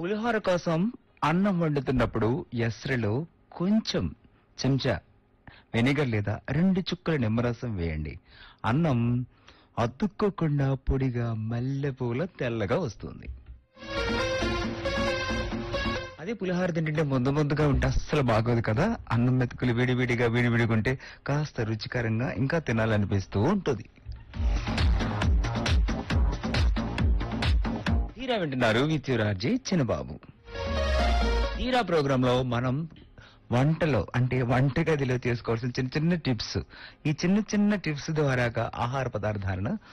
పులిహోర కోసం అన్నం వండుతున్నప్పుడు ఎసరులో కొంచెం చెంచా వెనిగర్ లేదా రెండు చుక్కల నిమ్మరసం వేయండి అన్నం అతుక్కోకుండా పొడిగా మల్లెపూల తెల్లగా వస్తుంది అదే పులిహోర తింటుంటే ముందు ముందుగా ఉంటే అస్సలు బాగోదు కదా అన్నం మెతుకులు విడివిడిగా విడివిడిగా ఉంటే కాస్త రుచికరంగా ఇంకా తినాలనిపిస్తూ ఉంటుంది తీరా వింటున్నారు విత్యురాజీ చిన్నబాబు తీరా ప్రోగ్రామ్ లో మనం వంటలో అంటే వంటగదిలో చేసుకోవాల్సిన చిన్న చిన్న టిప్స్ ఈ చిన్న చిన్న టిప్స్ ద్వారాగా ఆహార పదార్థాలను